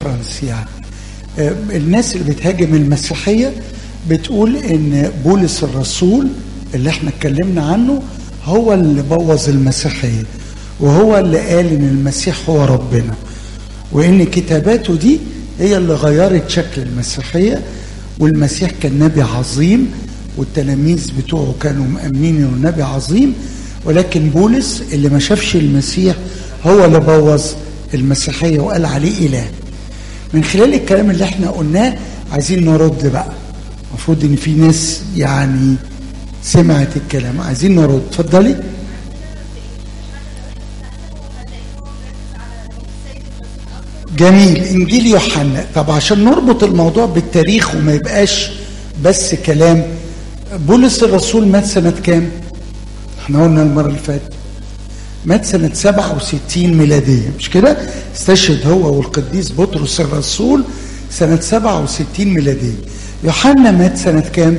فرنسي يعني آه، الناس اللي بتهاجم المسيحية بتقول ان بولس الرسول اللي احنا اتكلمنا عنه هو اللي بوظ المسيحية وهو اللي قال ان المسيح هو ربنا وان كتاباته دي هي اللي غيرت شكل المسيحية والمسيح كان نبي عظيم والتلاميذ بتوعه كانوا مأمنين انه نبي عظيم ولكن بولس اللي ما شافش المسيح هو اللي بوظ المسيحية وقال عليه إله من خلال الكلام اللي احنا قلناه عايزين نرد بقى المفروض ان في ناس يعني سمعت الكلام عايزين نرد اتفضلي جميل انجيل يوحنا طب عشان نربط الموضوع بالتاريخ وما يبقاش بس كلام بولس الرسول مات سنة كام؟ احنا قلنا المرة اللي فاتت مات سنة 67 ميلادية مش كده؟ استشهد هو والقديس بطرس الرسول سنة 67 ميلادية يوحنا مات سنة كام؟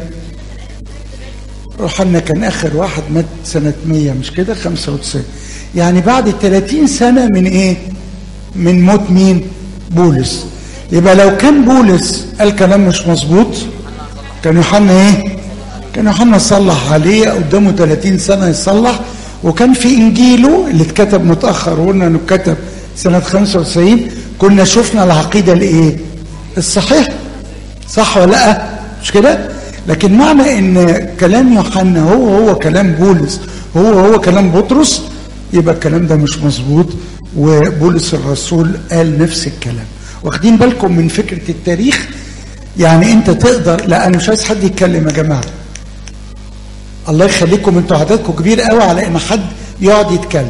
يوحنا كان آخر واحد مات سنة 100 مش كده؟ 95 يعني بعد 30 سنة من إيه؟ من موت مين؟ بولس يبقى لو كان بولس قال كلام مش مظبوط كان يوحنا ايه؟ كان يوحنا صلح عليه قدامه 30 سنه يصلح وكان في انجيله اللي اتكتب متاخر وقلنا انه اتكتب سنه 95 كنا شفنا العقيده الايه؟ الصحيح صح ولا لا؟ مش كده؟ لكن معنى ان كلام يوحنا هو هو كلام بولس هو هو كلام بطرس يبقى الكلام ده مش مظبوط وبولس الرسول قال نفس الكلام واخدين بالكم من فكره التاريخ يعني انت تقدر لا انا مش عايز حد يتكلم يا جماعه الله يخليكم انتوا عددكم كبير قوي على ان حد يقعد يتكلم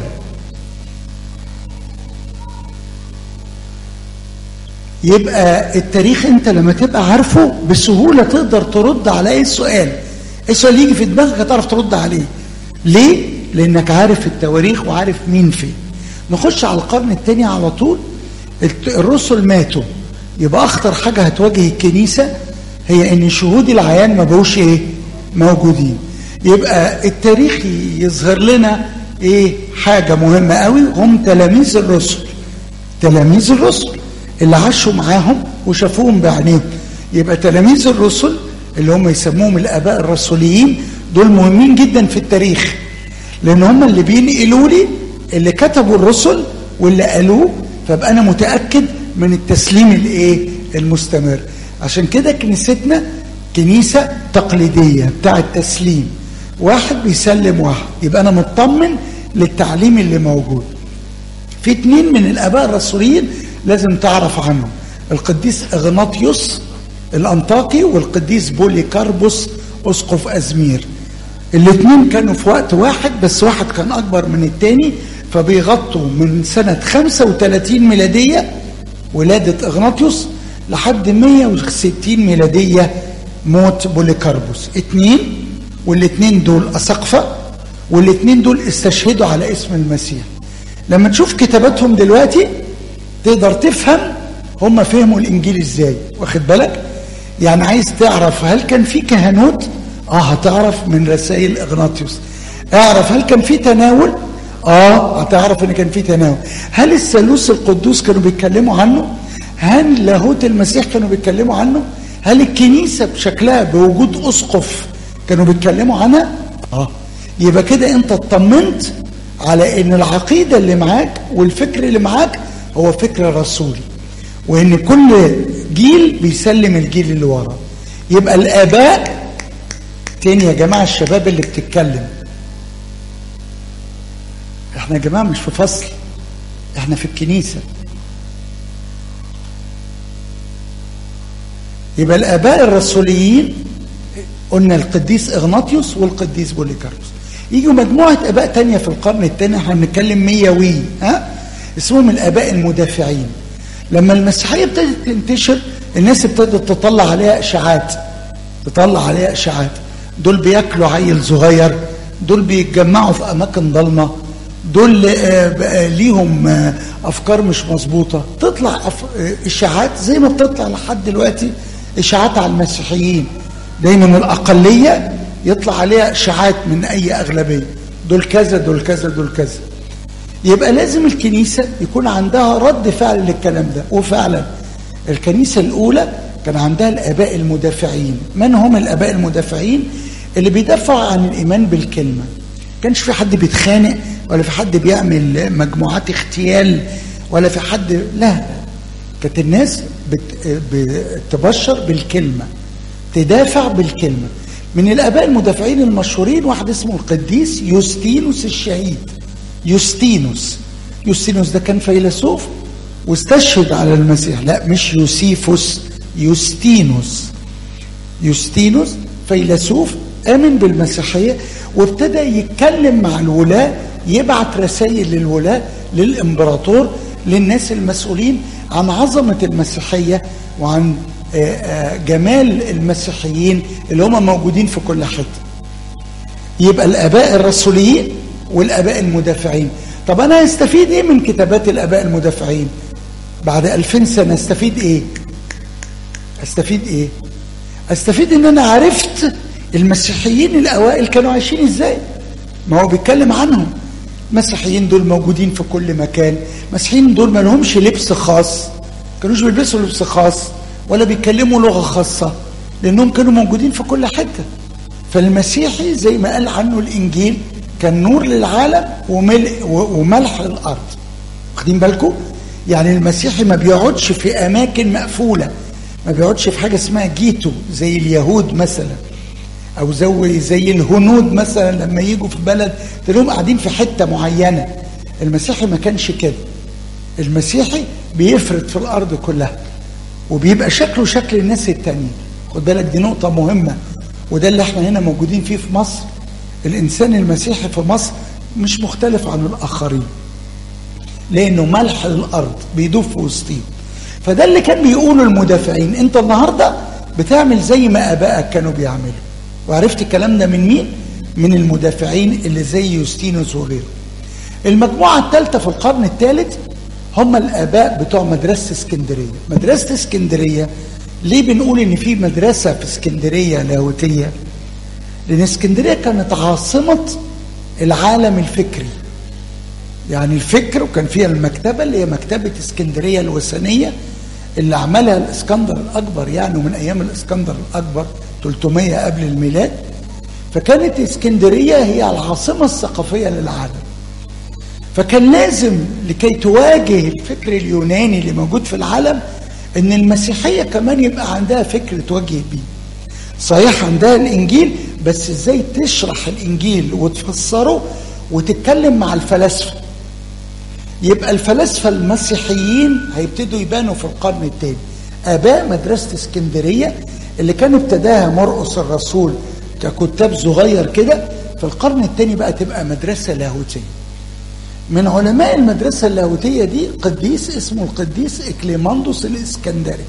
يبقى التاريخ انت لما تبقى عارفه بسهوله تقدر ترد على اي سؤال اي سؤال يجي في دماغك هتعرف ترد عليه ليه لانك عارف التواريخ وعارف مين فين نخش على القرن الثاني على طول الرسل ماتوا يبقى اخطر حاجه هتواجه الكنيسه هي ان شهود العيان ما بقوش ايه موجودين يبقى التاريخ يظهر لنا ايه حاجه مهمه قوي هم تلاميذ الرسل تلاميذ الرسل اللي عاشوا معاهم وشافوهم بعينيهم يبقى تلاميذ الرسل اللي هم يسموهم الاباء الرسوليين دول مهمين جدا في التاريخ لان هم اللي بينقلوا لي اللي كتبوا الرسل واللي قالوه فابقى انا متاكد من التسليم الايه المستمر عشان كده كنيستنا كنيسه تقليديه بتاع التسليم واحد بيسلم واحد يبقى انا مطمن للتعليم اللي موجود في اتنين من الاباء الرسوليين لازم تعرف عنهم القديس اغناطيوس الانطاكي والقديس بوليكاربوس اسقف ازمير الاثنين كانوا في وقت واحد بس واحد كان اكبر من الثاني فبيغطوا من سنة 35 ميلادية ولادة اغناطيوس لحد 160 ميلادية موت بوليكاربوس اتنين والاتنين دول أسقفة والاتنين دول استشهدوا على اسم المسيح لما تشوف كتاباتهم دلوقتي تقدر تفهم هم فهموا الانجيل ازاي واخد بالك يعني عايز تعرف هل كان في كهنوت اه هتعرف من رسائل اغناطيوس اعرف هل كان في تناول اه هتعرف ان كان في تناول هل الثالوث القدوس كانوا بيتكلموا عنه هل لاهوت المسيح كانوا بيتكلموا عنه هل الكنيسة بشكلها بوجود أسقف كانوا بيتكلموا عنها اه يبقى كده انت اطمنت على ان العقيدة اللي معاك والفكر اللي معاك هو فكر رسولي وان كل جيل بيسلم الجيل اللي وراه يبقى الاباء تاني يا جماعة الشباب اللي بتتكلم احنا يا جماعة مش في فصل احنا في الكنيسة يبقى الاباء الرسوليين قلنا القديس اغناطيوس والقديس بوليكاربوس يجوا مجموعة اباء تانية في القرن الثاني احنا بنتكلم ميوي ها اسمهم الاباء المدافعين لما المسيحية ابتدت تنتشر الناس ابتدت تطلع عليها اشاعات تطلع عليها اشاعات دول بياكلوا عيل صغير دول بيتجمعوا في اماكن ضلمه دول آه ليهم آه افكار مش مظبوطه تطلع اشاعات زي ما بتطلع لحد دلوقتي اشاعات على المسيحيين دايما الاقليه يطلع عليها اشاعات من اي اغلبيه دول كذا دول كذا دول كذا يبقى لازم الكنيسه يكون عندها رد فعل للكلام ده وفعلا الكنيسة الأولى كان عندها الآباء المدافعين من هم الآباء المدافعين اللي بيدافعوا عن الإيمان بالكلمة كانش في حد بيتخانق ولا في حد بيعمل مجموعات اغتيال ولا في حد لا كانت الناس بتبشر بالكلمة تدافع بالكلمة من الآباء المدافعين المشهورين واحد اسمه القديس يوستينوس الشهيد يوستينوس يوستينوس ده كان فيلسوف واستشهد على المسيح لا مش يوسيفوس يوستينوس يوستينوس فيلسوف آمن بالمسيحية وابتدى يتكلم مع الولاة يبعت رسائل للولاة للإمبراطور للناس المسؤولين عن عظمة المسيحية وعن جمال المسيحيين اللي هم موجودين في كل حته يبقى الاباء الرسوليين والاباء المدافعين طب انا استفيد ايه من كتابات الاباء المدافعين بعد ألفين سنه استفيد ايه استفيد ايه استفيد ان انا عرفت المسيحيين الاوائل كانوا عايشين ازاي ما هو بيتكلم عنهم المسيحيين دول موجودين في كل مكان المسيحيين دول ما لهمش لبس خاص كانوش بيلبسوا لبس خاص ولا بيتكلموا لغه خاصه لانهم كانوا موجودين في كل حته فالمسيحي زي ما قال عنه الانجيل كان نور للعالم وملء وملح للارض واخدين بالكم يعني المسيحي ما بيقعدش في اماكن مقفوله ما بيقعدش في حاجه اسمها جيتو زي اليهود مثلا او زي زي الهنود مثلا لما يجوا في بلد تلاقيهم قاعدين في حته معينه المسيحي ما كانش كده المسيحي بيفرد في الارض كلها وبيبقى شكله شكل الناس التانيين خد بالك دي نقطة مهمة وده اللي احنا هنا موجودين فيه في مصر الإنسان المسيحي في مصر مش مختلف عن الآخرين لأنه ملح الأرض بيدوب في وسطهم فده اللي كان بيقوله المدافعين أنت النهاردة بتعمل زي ما آبائك كانوا بيعملوا وعرفت الكلام ده من مين؟ من المدافعين اللي زي يوستينوس وغيره المجموعة الثالثة في القرن الثالث هم الآباء بتوع مدرسة اسكندرية مدرسة اسكندرية ليه بنقول إن في مدرسة في اسكندرية لاهوتية لأن اسكندرية كانت عاصمة العالم الفكري يعني الفكر وكان فيها المكتبة اللي هي مكتبة اسكندرية الوثنية اللي عملها الاسكندر الأكبر يعني ومن أيام الاسكندر الأكبر 300 قبل الميلاد فكانت اسكندرية هي العاصمة الثقافية للعالم فكان لازم لكي تواجه الفكر اليوناني اللي موجود في العالم ان المسيحيه كمان يبقى عندها فكر توجه بيه صحيح عندها الانجيل بس ازاي تشرح الانجيل وتفسره وتتكلم مع الفلاسفه يبقى الفلاسفه المسيحيين هيبتدوا يبانوا في القرن الثاني اباء مدرسه اسكندريه اللي كان ابتداها مرقس الرسول ككتاب صغير كده في القرن الثاني بقى تبقى مدرسه لاهوتيه من علماء المدرسة اللاهوتية دي قديس اسمه القديس إكليماندوس الإسكندري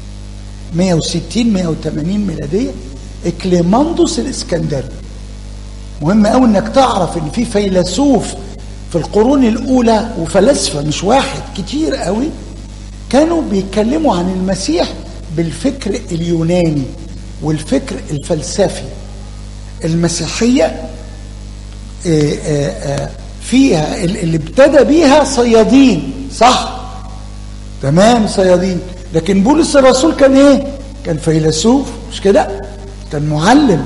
160 180 ميلادية إكليماندوس الإسكندري مهم قوي إنك تعرف إن في فيلسوف في القرون الأولى وفلاسفة مش واحد كتير قوي كانوا بيتكلموا عن المسيح بالفكر اليوناني والفكر الفلسفي المسيحية آآ آآ فيها اللي ابتدى بيها صيادين صح تمام صيادين لكن بولس الرسول كان ايه كان فيلسوف مش كده كان معلم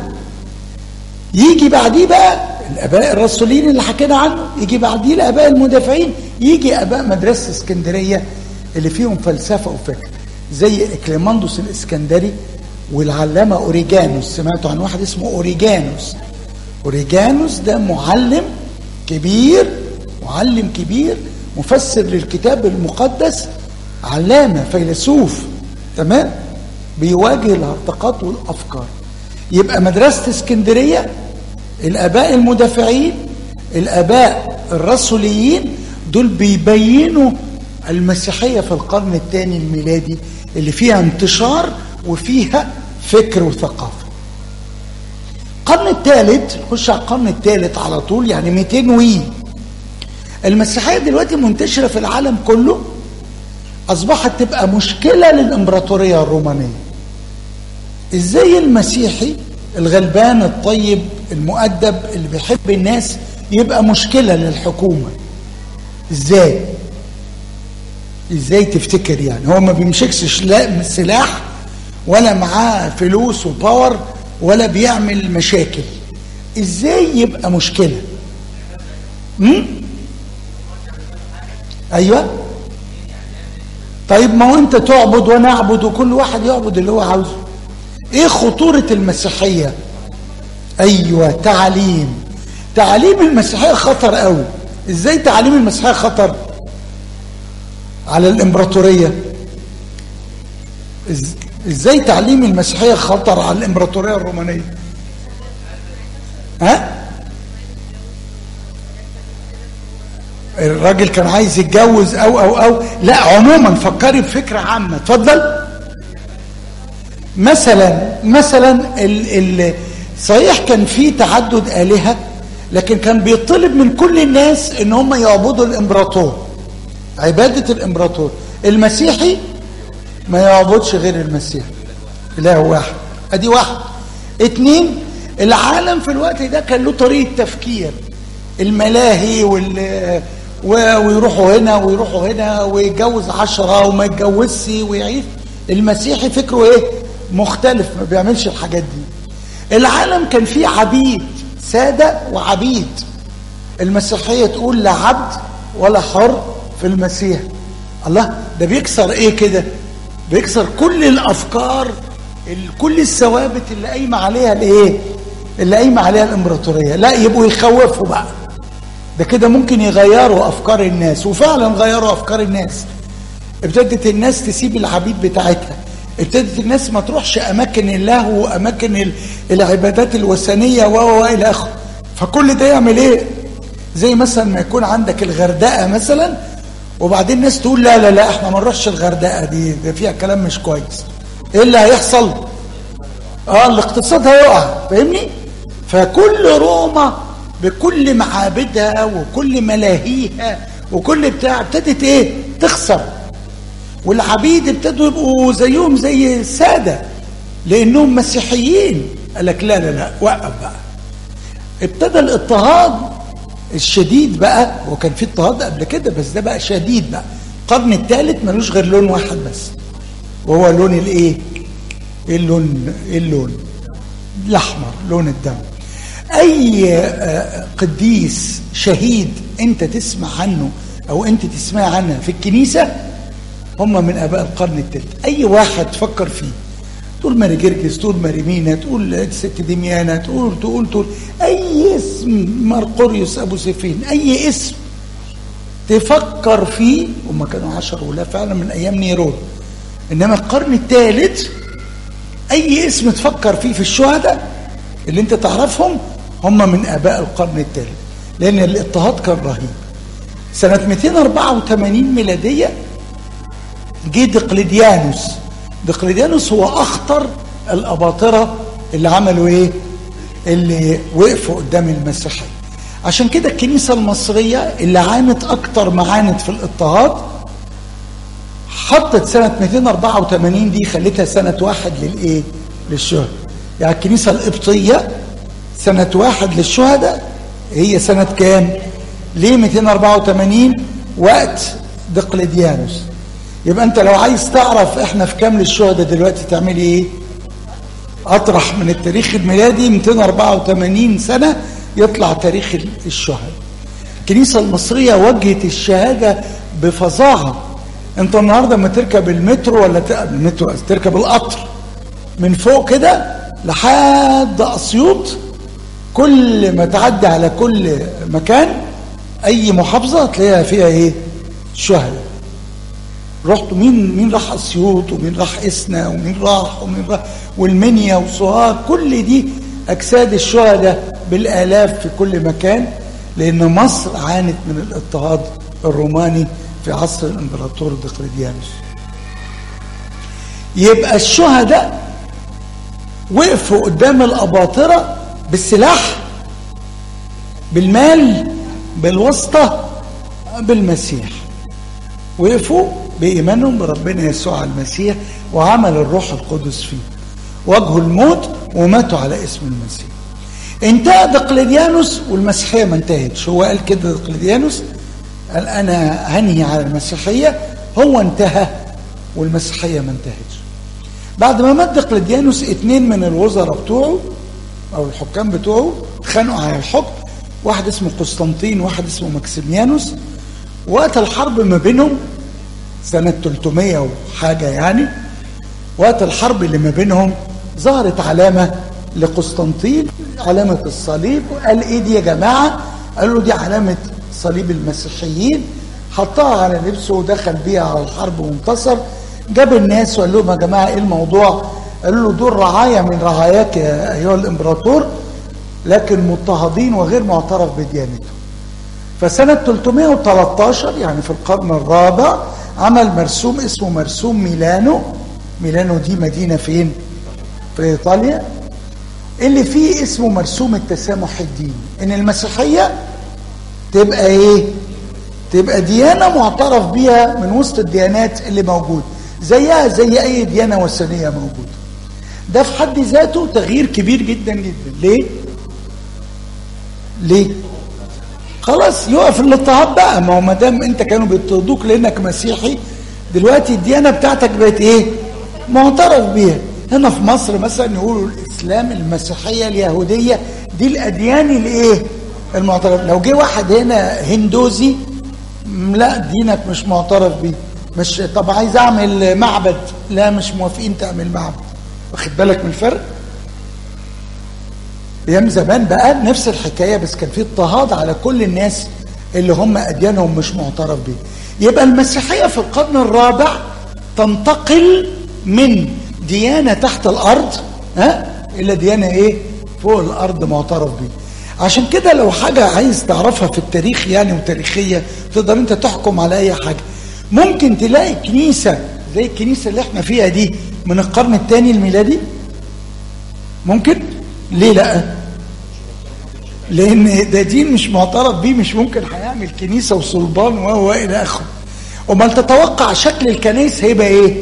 يجي بعديه بقى الاباء الرسولين اللي حكينا عنه يجي بعديه الاباء المدافعين يجي اباء مدرسه اسكندريه اللي فيهم فلسفه وفكر زي اكليماندوس الاسكندري والعلامه اوريجانوس سمعتوا عن واحد اسمه اوريجانوس اوريجانوس ده معلم كبير معلم كبير مفسر للكتاب المقدس علامة فيلسوف تمام بيواجه الهرطقات والأفكار يبقى مدرسة اسكندرية الآباء المدافعين الآباء الرسوليين دول بيبينوا المسيحية في القرن الثاني الميلادي اللي فيها انتشار وفيها فكر وثقافة القرن الثالث نخش على القرن الثالث على طول يعني 200 وي المسيحيه دلوقتي منتشره في العالم كله اصبحت تبقى مشكله للامبراطوريه الرومانيه ازاي المسيحي الغلبان الطيب المؤدب اللي بيحب الناس يبقى مشكله للحكومه ازاي ازاي تفتكر يعني هو ما بيمسكش سلاح ولا معاه فلوس وباور ولا بيعمل مشاكل ازاي يبقى مشكله امم ايوه طيب ما هو انت تعبد وانا اعبد وكل واحد يعبد اللي هو عاوزه ايه خطوره المسيحيه ايوه تعليم تعليم المسيحيه خطر قوي ازاي تعليم المسيحيه خطر على الامبراطوريه ازاي تعليم المسيحيه خطر على الامبراطوريه الرومانيه ها الراجل كان عايز يتجوز او او او لا عموما فكري بفكره عامه اتفضل مثلا مثلا ال ال صحيح كان في تعدد الهه لكن كان بيطلب من كل الناس ان هم يعبدوا الامبراطور عباده الامبراطور المسيحي ما يعبدش غير المسيح اله واحد ادي واحد اتنين العالم في الوقت ده كان له طريقه تفكير الملاهي وال ويروحوا هنا ويروحوا هنا ويتجوز عشرة وما يتجوزش ويعيش المسيحي فكره ايه مختلف ما بيعملش الحاجات دي العالم كان فيه عبيد سادة وعبيد المسيحية تقول لا عبد ولا حر في المسيح الله ده بيكسر ايه كده بيكسر كل الافكار كل الثوابت اللي قايمه عليها الايه اللي قايمه عليها الامبراطوريه لا يبقوا يخوفوا بقى ده كده ممكن يغيروا افكار الناس وفعلا غيروا افكار الناس ابتدت الناس تسيب العبيد بتاعتها ابتدت الناس ما تروحش اماكن الله واماكن العبادات الوثنيه و الى اخره فكل ده يعمل ايه زي مثلا ما يكون عندك الغردقه مثلا وبعدين الناس تقول لا لا لا احنا ما نروحش الغردقه دي ده فيها كلام مش كويس ايه اللي هيحصل اه الاقتصاد هيقع فاهمني فكل روما بكل معابدها وكل ملاهيها وكل بتاع ابتدت ايه تخسر والعبيد ابتدوا يبقوا زيهم زي الساده لانهم مسيحيين قال لك لا لا لا وقف بقى ابتدى الاضطهاد الشديد بقى وكان في اضطهاد قبل كده بس ده بقى شديد بقى القرن الثالث ملوش غير لون واحد بس وهو لون الايه ايه اللون ايه اللون الاحمر لون الدم اي قديس شهيد انت تسمع عنه او انت تسمع عنه في الكنيسه هم من اباء القرن الثالث اي واحد تفكر فيه تقول ماري جرجس تقول ماري مينا تقول ست دميانة تقول تقول تقول أي اسم مرقوريوس أبو سيفين أي اسم تفكر فيه هم كانوا عشر ولا فعلا من أيام نيرون إنما القرن الثالث أي اسم تفكر فيه في الشهداء اللي أنت تعرفهم هم من آباء القرن الثالث لأن الاضطهاد كان رهيب سنة 284 ميلادية جه دقلديانوس دقلديانوس هو اخطر الاباطره اللي عملوا ايه اللي وقفوا قدام المسيحيه عشان كده الكنيسه المصريه اللي عانت اكتر ما عانت في الاضطهاد حطت سنه 284 دي خلتها سنه واحد للايه للشهداء يعني الكنيسه القبطيه سنه واحد للشهداء هي سنه كام ليه 284 وقت دقلديانوس يبقى انت لو عايز تعرف احنا في كام للشهداء دلوقتي تعملي ايه اطرح من التاريخ الميلادي 284 سنة يطلع تاريخ الشهداء الكنيسة المصرية وجهت الشهادة بفظاعة انت النهاردة ما تركب المترو ولا المترو تركب القطر من فوق كده لحد اسيوط كل ما تعدي على كل مكان اي محافظة تلاقيها فيها ايه شهداء رحت مين مين راح اسيوط ومين راح اسنا ومين راح ومين راح والمنيا وسوهاج كل دي اجساد الشهداء بالالاف في كل مكان لان مصر عانت من الاضطهاد الروماني في عصر الامبراطور دقلديانوس يبقى الشهداء وقفوا قدام الاباطره بالسلاح بالمال بالواسطه بالمسيح وقفوا بإيمانهم بربنا يسوع المسيح وعمل الروح القدس فيه واجهوا الموت وماتوا على اسم المسيح انتهى دقلديانوس والمسيحية ما انتهتش هو قال كده دقلديانوس قال أنا هنهي على المسيحية هو انتهى والمسيحية ما انتهتش بعد ما مات دقلديانوس اتنين من الوزراء بتوعه او الحكام بتوعه خانقوا على الحكم واحد اسمه قسطنطين واحد اسمه ماكسيميانوس وقت الحرب ما بينهم سنة 300 وحاجة يعني وقت الحرب اللي ما بينهم ظهرت علامة لقسطنطين علامة الصليب وقال ايه دي يا جماعة قالوا له دي علامة صليب المسيحيين حطها على لبسه ودخل بيها على الحرب وانتصر جاب الناس وقال لهم يا جماعة ايه الموضوع قالوا له دول رعايا من رعاياك يا ايها الامبراطور لكن مضطهدين وغير معترف بديانتهم فسنة 313 يعني في القرن الرابع عمل مرسوم اسمه مرسوم ميلانو ميلانو دي مدينة فين في إيطاليا اللي فيه اسمه مرسوم التسامح الديني ان المسيحية تبقى ايه تبقى ديانة معترف بيها من وسط الديانات اللي موجود زيها زي اي ديانة وثنية موجودة ده في حد ذاته تغيير كبير جدا جدا ليه ليه خلاص يقف الاضطهاد بقى ما هو ما دام انت كانوا بيضطهدوك لانك مسيحي دلوقتي الديانه بتاعتك بقت ايه معترف بيها هنا في مصر مثلا يقولوا الاسلام المسيحيه اليهوديه دي الاديان الايه المعترف لو جه واحد هنا هندوزي لا دينك مش معترف بيه مش طب عايز اعمل معبد لا مش موافقين تعمل معبد واخد بالك من الفرق ايام زمان بقى نفس الحكايه بس كان في اضطهاد على كل الناس اللي هم اديانهم مش معترف بيه يبقى المسيحيه في القرن الرابع تنتقل من ديانه تحت الارض ها الى ديانه ايه فوق الارض معترف بيه عشان كده لو حاجه عايز تعرفها في التاريخ يعني وتاريخيه تقدر انت تحكم على اي حاجه ممكن تلاقي كنيسه زي الكنيسه اللي احنا فيها دي من القرن الثاني الميلادي ممكن ليه لا لان ده دين مش معترف بيه مش ممكن هيعمل كنيسه وصلبان وهو الى اخره امال تتوقع شكل الكنائس هيبقى ايه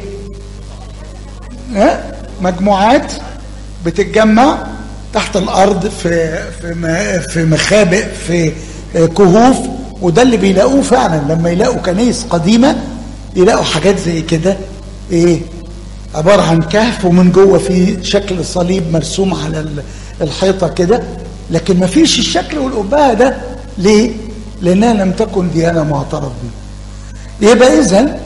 ها مجموعات بتتجمع تحت الارض في في في مخابئ في كهوف وده اللي بيلاقوه فعلا لما يلاقوا كنائس قديمه يلاقوا حاجات زي كده ايه عباره عن كهف ومن جوه في شكل صليب مرسوم على الحيطه كده لكن ما فيش الشكل والأبهة ده ليه؟ لأنها لم تكن ديانة معترف بها يبقى إذن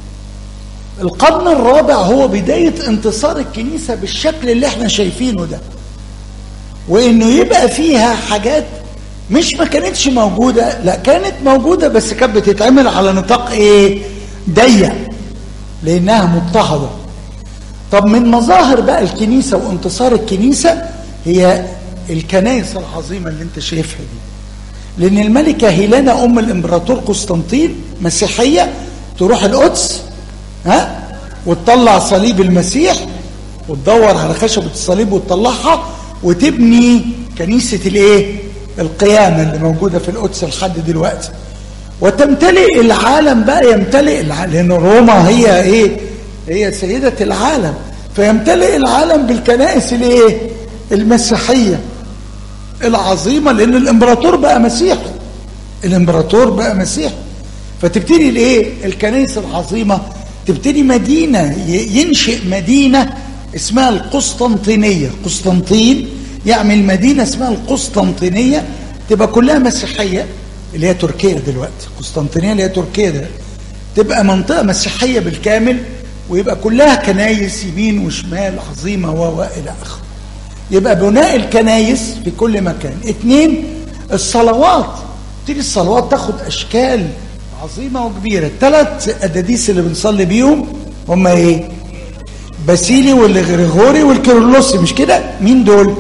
القرن الرابع هو بداية انتصار الكنيسة بالشكل اللي احنا شايفينه ده وإنه يبقى فيها حاجات مش ما كانتش موجودة لا كانت موجودة بس كانت بتتعمل على نطاق ايه ضيق لأنها مضطهدة طب من مظاهر بقى الكنيسة وانتصار الكنيسة هي الكنائس العظيمة اللي انت شايفها دي لأن الملكة هيلانا أم الإمبراطور قسطنطين مسيحية تروح القدس ها وتطلع صليب المسيح وتدور على خشبة الصليب وتطلعها وتبني كنيسة الايه القيامة اللي موجودة في القدس لحد دلوقتي وتمتلئ العالم بقى يمتلئ العالم لأن روما هي ايه هي سيدة العالم فيمتلئ العالم بالكنائس الايه المسيحية العظيمة لأن الإمبراطور بقى مسيحي الإمبراطور بقى مسيحي فتبتدي الإيه الكنائس العظيمة تبتدي مدينة ينشئ مدينة اسمها القسطنطينية قسطنطين يعمل مدينة اسمها القسطنطينية تبقى كلها مسيحية اللي هي تركيا دلوقتي قسطنطينية اللي هي تركيا ده تبقى منطقة مسيحية بالكامل ويبقى كلها كنايس يمين وشمال عظيمة وإلى آخره يبقى بناء الكنايس في كل مكان اثنين الصلوات تيجي الصلوات تاخد اشكال عظيمه وكبيره الثلاث اداديس اللي بنصلي بيهم هم ايه باسيلي والغريغوري والكيرلسي مش كده مين دول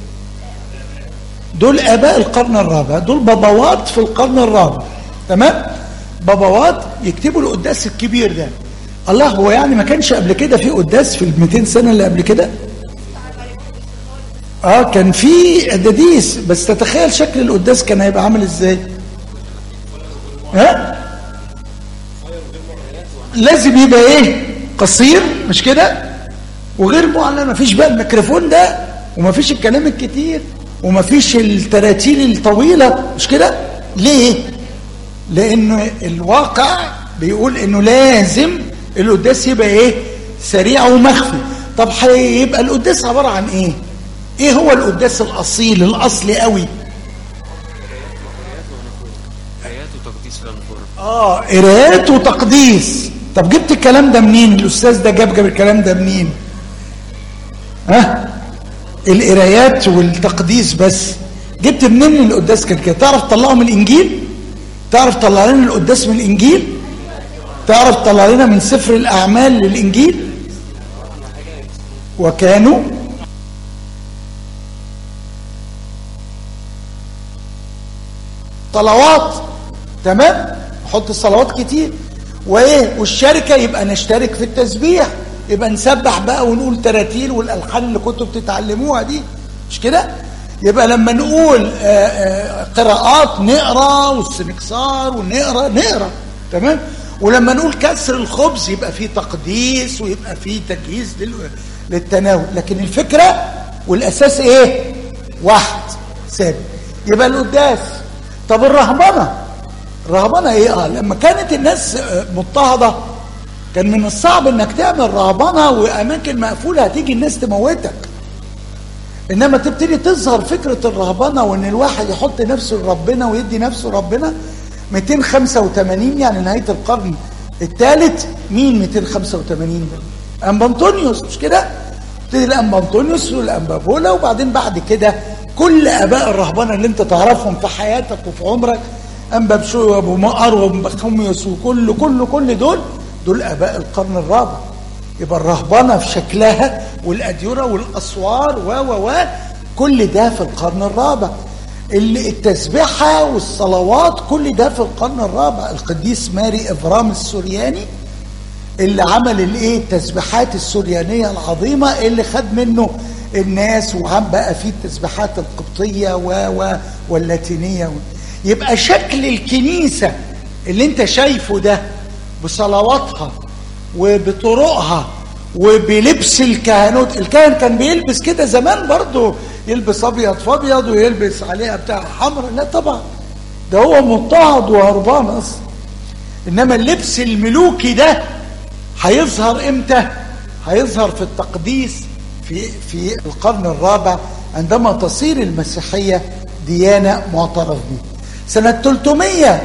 دول اباء القرن الرابع دول بابوات في القرن الرابع تمام بابوات يكتبوا القداس الكبير ده الله هو يعني ما كانش قبل كده في قداس في ال 200 سنه اللي قبل كده اه كان في قداديس بس تتخيل شكل القداس كان هيبقى عامل ازاي ها لازم يبقى ايه قصير مش كده وغير معلن مفيش بقى الميكروفون ده ومفيش الكلام الكتير ومفيش التراتيل الطويله مش كده ليه لان الواقع بيقول انه لازم القداس يبقى ايه سريع ومخفي طب هيبقى القداس عباره عن ايه ايه هو القداس الاصيل الاصلي قوي قرايات وتقديس الأنفار اه قراءات وتقديس طب جبت الكلام ده منين الاستاذ ده جاب جاب الكلام ده منين ها القرايات والتقديس بس جبت منين القداس كان كده تعرف تطلعه من الانجيل تعرف تطلع لنا القداس من الانجيل تعرف تطلع لنا من سفر الاعمال للانجيل وكانوا صلوات تمام نحط الصلوات كتير وايه والشركه يبقى نشترك في التسبيح يبقى نسبح بقى ونقول تراتيل والالحان اللي كنتوا بتتعلموها دي مش كده يبقى لما نقول آه، آه، قراءات نقرا والسنكسار ونقرا نقرا تمام ولما نقول كسر الخبز يبقى فيه تقديس ويبقى فيه تجهيز لل- للتناول لكن الفكره والاساس ايه واحد ثابت يبقى القداس طب الرهبنه الرهبنه ايه اه لما كانت الناس آه، مضطهده كان من الصعب انك تعمل رهبنه واماكن مقفوله هتيجي الناس تموتك انما تبتدي تظهر فكره الرهبنه وان الواحد يحط نفسه لربنا ويدي نفسه ربنا 285 يعني نهايه القرن الثالث مين 285 ده؟ انبا انطونيوس مش كده؟ ابتدي الانبا انطونيوس والانبا بولا وبعدين بعد كده كل اباء الرهبنه اللي انت تعرفهم في حياتك وفي عمرك انبا بشوي وابو مقر وابو بخوميوس وكل كل كل دول دول اباء القرن الرابع يبقى الرهبنه في شكلها والاديره والاسوار و و و كل ده في القرن الرابع ال- التسبيحه والصلوات كل ده في القرن الرابع القديس ماري افرام السورياني اللي عمل الايه التسبيحات السوريانيه العظيمه اللي خد منه الناس وعم بقى فيه التسبيحات القبطيه و و واللاتينيه و... يبقى شكل الكنيسه اللي انت شايفه ده بصلواتها وبطرقها وبلبس الكهنوت الكاهن كان بيلبس كده زمان برضه يلبس ابيض في ابيض ويلبس عليها بتاع حمراء لا طبعا ده هو مضطهد وهربان اصلا انما اللبس الملوكي ده هيظهر امتى هيظهر في التقديس في في القرن الرابع عندما تصير المسيحيه ديانه معترف بها سنه 300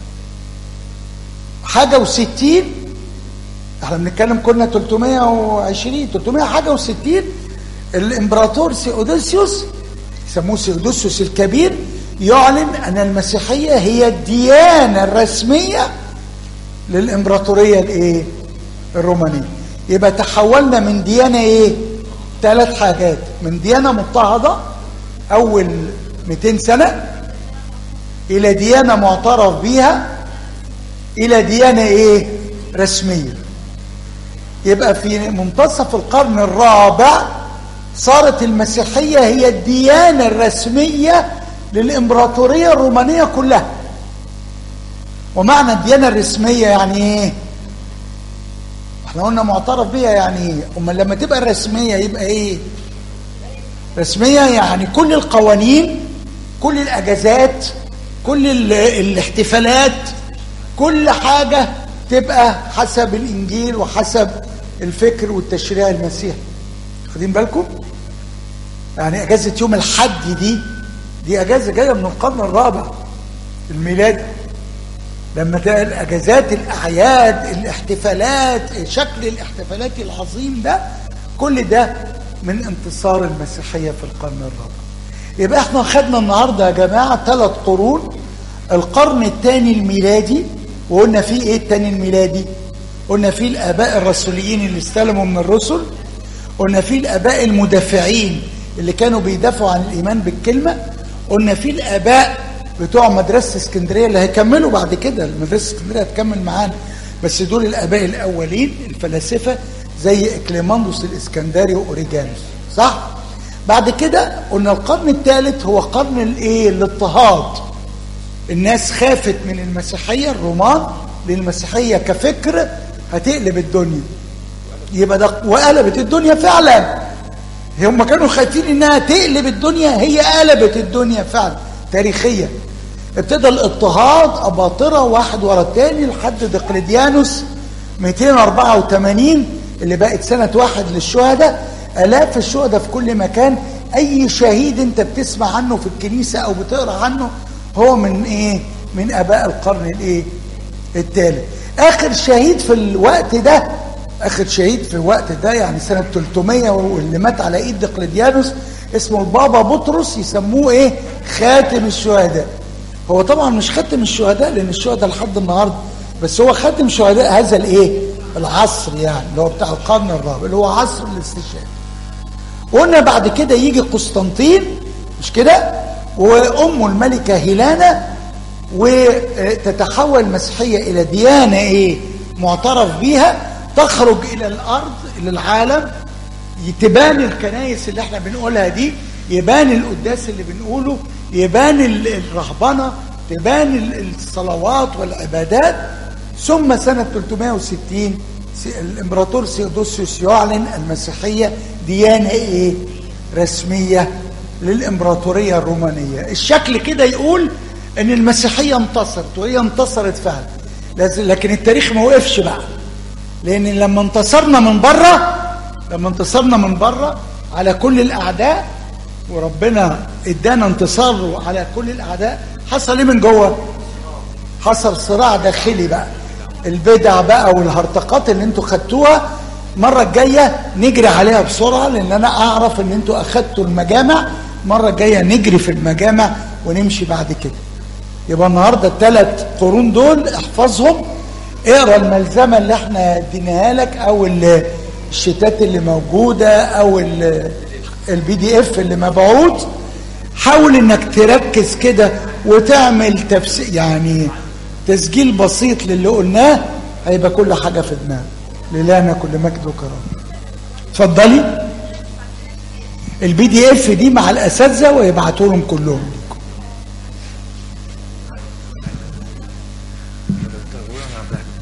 حاجه و60 احنا بنتكلم كنا 320 300 حاجه و60 الامبراطور سيودوسيوس يسموه سيودوسيوس الكبير يعلن ان المسيحيه هي الديانه الرسميه للامبراطوريه الايه الرومانيه يبقى تحولنا من ديانه ايه ثلاث حاجات من ديانه مضطهده اول 200 سنه الى ديانه معترف بيها الى ديانه ايه رسميه يبقى في منتصف القرن الرابع صارت المسيحيه هي الديانه الرسميه للامبراطوريه الرومانيه كلها ومعنى الديانه الرسميه يعني ايه احنا قلنا معترف بيها يعني ايه امال لما تبقى الرسميه يبقى ايه رسميه يعني كل القوانين كل الاجازات كل ال- الاحتفالات كل حاجه تبقى حسب الانجيل وحسب الفكر والتشريع المسيحي واخدين بالكم يعني اجازه يوم الحد دي دي اجازه جايه من القرن الرابع الميلادي لما تلاقي الاجازات الاعياد الاحتفالات شكل الاحتفالات العظيم ده كل ده من انتصار المسيحيه في القرن الرابع يبقى احنا خدنا النهارده يا جماعه ثلاث قرون القرن الثاني الميلادي وقلنا فيه ايه الثاني الميلادي قلنا فيه الاباء الرسوليين اللي استلموا من الرسل قلنا فيه الاباء المدافعين اللي كانوا بيدافعوا عن الايمان بالكلمه قلنا فيه الاباء بتوع مدرسه اسكندريه اللي هيكملوا بعد كده مدرسه اسكندريه هتكمل معانا بس دول الاباء الاولين الفلاسفه زي اكليماندوس الاسكندري واوريجانوس صح بعد كده قلنا القرن الثالث هو قرن الايه الاضطهاد الناس خافت من المسيحيه الرومان للمسيحيه كفكر هتقلب الدنيا يبقى ده وقلبت الدنيا فعلا هم كانوا خايفين انها تقلب الدنيا هي قلبت الدنيا فعلا تاريخيا ابتدى الاضطهاد أباطرة واحد ورا التاني لحد دقلديانوس 284 اللي بقت سنة واحد للشهداء آلاف الشهداء في كل مكان أي شهيد أنت بتسمع عنه في الكنيسة أو بتقرأ عنه هو من إيه؟ من آباء القرن الإيه؟ الثالث آخر شهيد في الوقت ده آخر شهيد في الوقت ده يعني سنة 300 واللي مات على إيد دقلديانوس اسمه البابا بطرس يسموه إيه؟ خاتم الشهداء هو طبعا مش خاتم الشهداء لأن الشهداء لحد النهارده بس هو خاتم شهداء هذا الإيه؟ العصر يعني اللي هو بتاع القرن الرابع اللي هو عصر الاستشهاد قلنا بعد كده يجي قسطنطين مش كده وامه الملكه هيلانا وتتحول المسيحيه الى ديانه ايه معترف بيها تخرج الى الارض الى العالم تبان الكنايس اللي احنا بنقولها دي يبان القداس اللي بنقوله يبان الرهبنه تبان الصلوات والعبادات ثم سنه 360 الامبراطور سيودوسيوس يعلن المسيحيه ديانه ايه رسميه للامبراطوريه الرومانيه الشكل كده يقول ان المسيحيه انتصرت وهي انتصرت فعلا لكن التاريخ ما وقفش بقى لان لما انتصرنا من بره لما انتصرنا من بره على كل الاعداء وربنا ادانا انتصار على كل الاعداء حصل ايه من جوه حصل صراع داخلي بقى البدع بقى والهرطقات اللي انتوا خدتوها المره الجايه نجري عليها بسرعه لان انا اعرف ان انتوا اخدتوا المجامع المره الجايه نجري في المجامع ونمشي بعد كده يبقى النهارده الثلاث قرون دول احفظهم اقرا الملزمه اللي احنا اديناها لك او الشتات اللي موجوده او البي دي اف اللي مبعوث حاول انك تركز كده وتعمل تفسير يعني تسجيل بسيط للي قلناه هيبقى كل حاجه في دماغك لله كل مجد وكرم اتفضلي البي دي اف دي مع الاساتذه ويبعتوا لهم كلهم ليكم